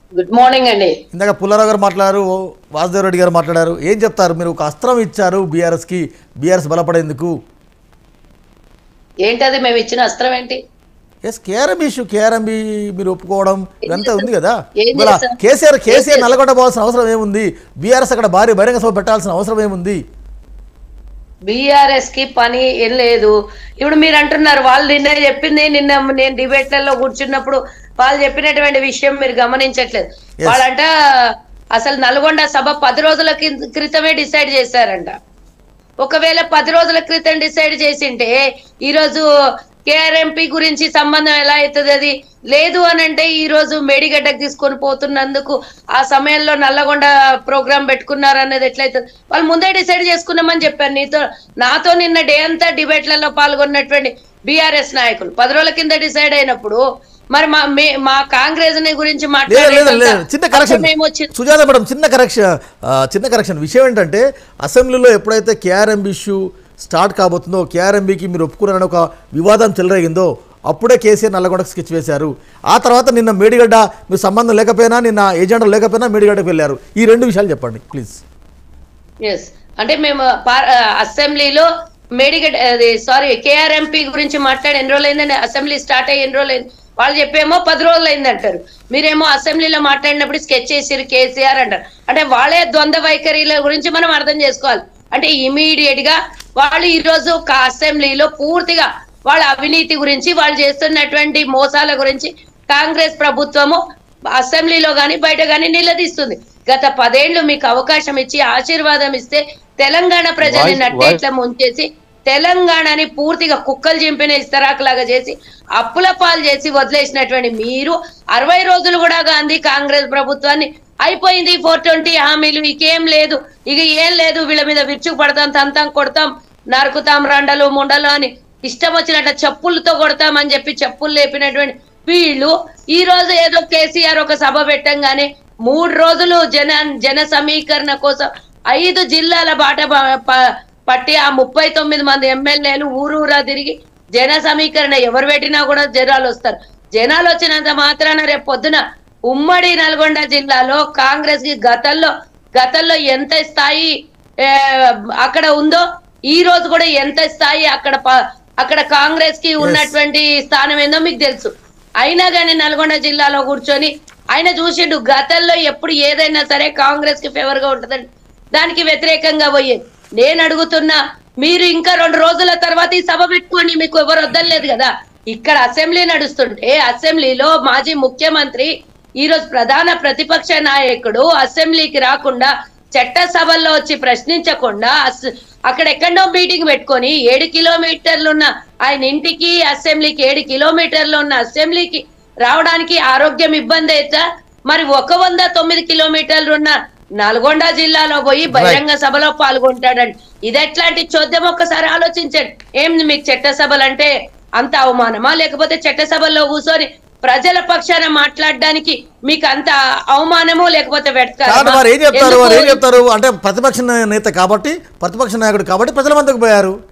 Good morning అండి ఇందాక పుల్లారావు గారు మాట్లాడారు వాసుదేవ్ రెడ్డి గారు మాట్లాడారు ఏం చెప్తారు మీరు ఒక అస్త్రం ఇచ్చారు బీఆర్ఎస్కి బీఆర్ఎస్ బలపడేందుకు ఏంటది మేము ఇచ్చిన అస్త్రం ఏంటి ఎస్ కేఆర్ఎంబి ఇష్యూ కేఆర్ఎంబి మీరు ఒప్పుకోవడం ఇదంతా ఉంది కదా ఏం ఇవాళ చేశాం? కేసీఆర్ కేసీఆర్ నల్లగొండ పోవాల్సిన అవసరం ఏముంది బీఆర్ఎస్ అక్కడ భారీ బహిరంగ సభ పెట్టాల్సిన అవసరం ఏముంది బీఆర్ఎస్ కి పని ఏం లేదు ఇప్పుడు మీరు అంటున్నారు వాళ్ళు నిన్న చెప్పింది నిన్న నేను డిబేట్లలో కూర్చున్నప్పుడు వాళ్ళు చెప్పినటువంటి విషయం మీరు గమనించట్లేదు Yes. వాళ్ళంట అసలు నల్గొండ సభ పది రోజుల కింద- క్రితమే డిసైడ్ చేశారంట ఒకవేళ పది రోజుల క్రితం డిసైడ్ చేసింటే ఈరోజు కేఆర్ఎంపీ గురించి సంబంధం ఎలా అవుతుంది అది లేదు అని అంటే ఈ రోజు మేడిగడ్డకు తీసుకొని పోతున్నందుకు ఆ సమయంలో నల్లగొండ ప్రోగ్రామ్ పెట్టుకున్నారు అన్నది ఎట్లయితుంది వాళ్ళు ముందే డిసైడ్ చేసుకున్నామని చెప్పారు నీతో నాతో నిన్న డే అంతా డిబేట్లలో పాల్గొన్నటువంటి బీఆర్ఎస్ నాయకులు పది రోజుల కింద డిసైడ్ అయినప్పుడు మరి మా మే- మా కాంగ్రెస్ ని గురించి లేదు లేదు లేదు మాట్లాడే చిన్న కరెక్షన్ మేము వచ్చింది సుజాత మేడం చిన్న కరెక్షన్ ఆ, చిన్న కరెక్షన్ విషయం ఏంటంటే అసెంబ్లీలో ఎప్పుడైతే కేఆర్ఎంబి ఇష్యూ స్టార్ట్ కాబోతుందో కేఆర్ఎంబికి మీరు ఒప్పుకున్నారని ఒక వివాదం చెలరేగిందో అప్పుడే కేసీఆర్ నల్లగొండకు స్కెచ్ వేశారు ఆ తర్వాత నిన్న మేడిగడ్డ మీరు సంబంధం లేకపోయినా నిన్న ఏజెండా లేకపోయినా మేడిగడ్డకు వెళ్ళారు ఈ రెండు విషయాలు చెప్పండి ప్లీజ్ ఎస్ అంటే మేము పార్- ఆ, అసెంబ్లీలో మేడిగడ్ అది సారీ కేఆర్ఎంపీ గురించి మాట్లాడి ఎన్ని రోజులు అయిందండి అసెంబ్లీ స్టార్ట్ అయ్యి ఎన్ని రోజులు అయింది వాళ్ళు చెప్పేమో పది రోజులు అయింది అంటారు మీరేమో అసెంబ్లీలో మాట్లాడినప్పుడు స్కెచ్ చేసిరు కేసీఆర్ అంటారు అంటే వాళ్ళే ద్వంద్వ వైఖరిల గురించి మనం అర్థం చేసుకోవాలి అంటే ఇమీడియట్ గా వాళ్ళు ఈ రోజు కా- అసెంబ్లీలో పూర్తిగా వాళ్ళ అవినీతి గురించి వాళ్ళు చేస్తున్నటువంటి మోసాల గురించి కాంగ్రెస్ ప్రభుత్వము అసెంబ్లీలో గాని బయట గాని నిలదీస్తుంది గత పదేళ్లు మీకు అవకాశం ఇచ్చి ఆశీర్వాదం ఇస్తే తెలంగాణ ప్రజల్ని Voice- నట్టేట్లా ముంచేసి తెలంగాణని పూర్తిగా కుక్కలు చింపిన ఇస్తరాకులాగా చేసి అప్పుల పాలు చేసి వదిలేసినటువంటి మీరు అరవై రోజులు కూడా గాంధీ కాంగ్రెస్ ప్రభుత్వాన్ని అయిపోయింది ఫోర్ ట్వంటీ హామీలు ఇకేం లేదు ఇక ఏం లేదు వీళ్ళ మీద విరుచుకు పడతాం తంతాం కొడతాం నరుకుతాం రండలు ముండలు అని ఇష్టం వచ్చినట్టు చెప్పులతో కొడతామని చెప్పి చెప్పులు లేపినటువంటి వీళ్ళు ఈ రోజు ఏదో కేసీఆర్ ఒక సభ పెట్టంగానే మూడు రోజులు జన జన సమీకరణ కోసం ఐదు జిల్లాల బాట ప- ప- పట్టి ఆ ముప్పై తొమ్మిది మంది ఎమ్మెల్యేలు ఊరూరా తిరిగి జన సమీకరణ ఎవరు పెట్టినా కూడా జనాలు వస్తారు జనాలు వచ్చినంత మాత్రాన రేపు పొద్దున ఉమ్మడి నల్గొండ జిల్లాలో కాంగ్రెస్ కి గతంలో గతంలో ఎంత స్థాయి ఏ, అక్కడ ఉందో ఈ రోజు కూడా ఎంత స్థాయి అక్కడ ప- అక్కడ కాంగ్రెస్ కి ఉన్నటువంటి స్థానం ఏందో మీకు తెలుసు అయినా కానీ నల్గొండ జిల్లాలో కూర్చొని ఆయన చూసిండు గతంలో ఎప్పుడు ఏదైనా సరే కాంగ్రెస్ కి ఫేవర్ గా ఉంటదండి దానికి వ్యతిరేకంగా పోయేది నేను అడుగుతున్నా మీరు ఇంకా రెండు రోజుల తర్వాత ఈ సభ పెట్టుకోండి మీకు ఎవరు వద్దలేదు కదా ఇక్కడ అసెంబ్లీ నడుస్తుంటే అసెంబ్లీలో మాజీ ముఖ్యమంత్రి ఈ రోజు ప్రధాన ప్రతిపక్ష నాయకుడు అసెంబ్లీకి రాకుండా చట్ట సభల్లో వచ్చి ప్రశ్నించకుండా అస్- అక్కడ ఎక్కడో మీటింగ్ పెట్టుకొని ఏడు కిలోమీటర్లు ఉన్న ఆయన ఇంటికి అసెంబ్లీకి ఏడు కిలోమీటర్లు ఉన్న అసెంబ్లీకి రావడానికి ఆరోగ్యం ఇబ్బంది అయితే మరి ఒక వంద తొమ్మిది కిలోమీటర్లు ఉన్న నల్గొండ జిల్లాలో పోయి బహిరంగ సభలో పాల్గొంటాడండి ఇది ఎట్లాంటి చోద్యం ఒక్కసారి ఆలోచించండి ఏం మీకు చట్ట సభలు అంటే అంత అవమానమా లేకపోతే చట్ట సభల్లో కూర్చొని ప్రజల పక్షాన మాట్లాడడానికి మీకు అంత అవమానము లేకపోతే వెటకారమా? కాబట్టి వారు ఏం చెప్తారు వారు ఏం ఎందుకు? చెప్తారు అంటే ప్రతిపక్ష నేత కాబట్టి ప్రతిపక్ష నాయకుడు కాబట్టి ప్రజల మధ్యకు పోయారు